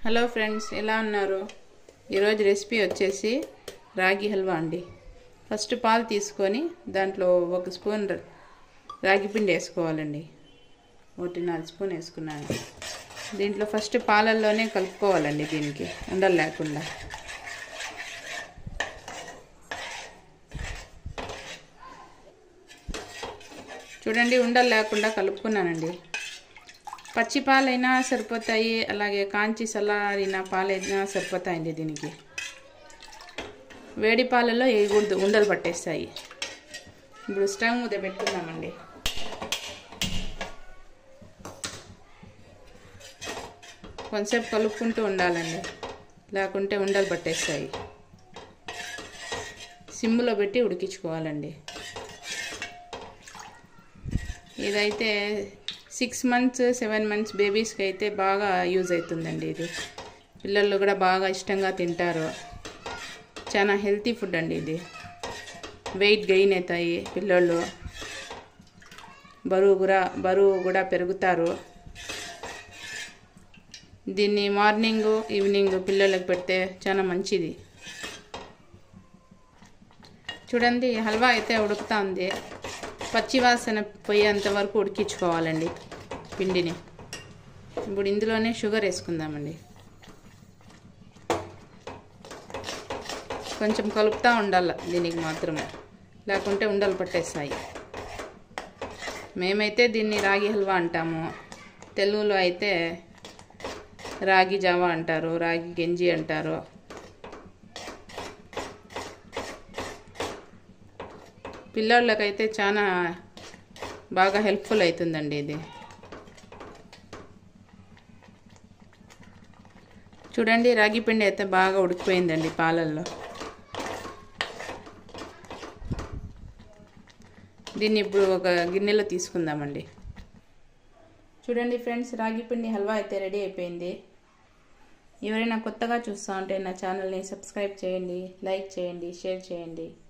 hello friends ఎలా ఉన్నారు ఈరోజు రెసిపీ వచ్చేసి రాగి హల్వా అండి ఫస్ట్ పాలు తీసుకొని దాంట్లో ఒక స్పూన్ ర- రాగి పిండి వేసుకోవాలండి ఒకటిన్నర స్పూన్ వేసుకున్నాను దీంట్లో ఫస్ట్ పాలల్లోనే కలుపుకోవాలండి దీనికి ఉండలు లేకుండా చూడండి ఉండలు లేకుండా కలుపుకున్నానండి పచ్చి పాలైనా సరిపోతాయి అలాగే కాంచి చల్లారిన పాలైనా సరిపోతాయండి దీనికి వేడి పాలలో వేయకూడదు ఉండలు పట్టేస్తాయి ఇప్పుడు స్టవ్ మీద పెట్టుకుందామండి కొంచెంసేపు కలుపుకుంటూ ఉండాలండి లేకుంటే ఉండలు పట్టేస్తాయి సిమ్లో పెట్టి ఉడికించుకోవాలండి ఇదైతే సిక్స్ మంత్స్ సెవెన్ మంత్స్ బేబీస్కి అయితే బాగా యూజ్ అవుతుందండి ఇది పిల్లలు కూడా బాగా ఇష్టంగా తింటారు చాలా హెల్తీ ఫుడ్ అండి ఇది వెయిట్ గెయిన్ అవుతాయి పిల్లోళ్ళు బరువు కూడా బరువు కూడా పెరుగుతారు దీన్ని మార్నింగ్ ఈవినింగ్ పిల్లలకు పెడితే చాలా మంచిది చూడండి హల్వా అయితే ఉడుకుతా ఉంది పచ్చి వాసన పోయేంత వరకు ఉడికించుకోవాలండి పిండిని ఇప్పుడు ఇందులోనే షుగర్ వేసుకుందామండి కొంచెం కలుపుతూ ఉండాలి దీనికి మాత్రం లేకుంటే ఉండలు పట్టేస్తాయి మేమైతే దీన్ని రాగి హల్వా అంటాము తెలుగులో అయితే రాగి జావా అంటారు రాగి గంజి అంటారు పిల్లోళ్ళకైతే చాలా బాగా హెల్ప్ఫుల్ అవుతుందండి ఇది చూడండి రాగి పిండి అయితే బాగా ఉడికిపోయిందండి పాలల్లో దీన్ని ఇప్పుడు ఒక గిన్నెలో తీసుకుందామండి చూడండి ఫ్రెండ్స్ రాగి పిండి హల్వా అయితే రెడీ అయిపోయింది ఎవరైనా కొత్తగా చూస్తూ ఉంటే నా ఛానల్ని సబ్స్క్రైబ్ చేయండి లైక్ చేయండి షేర్ చేయండి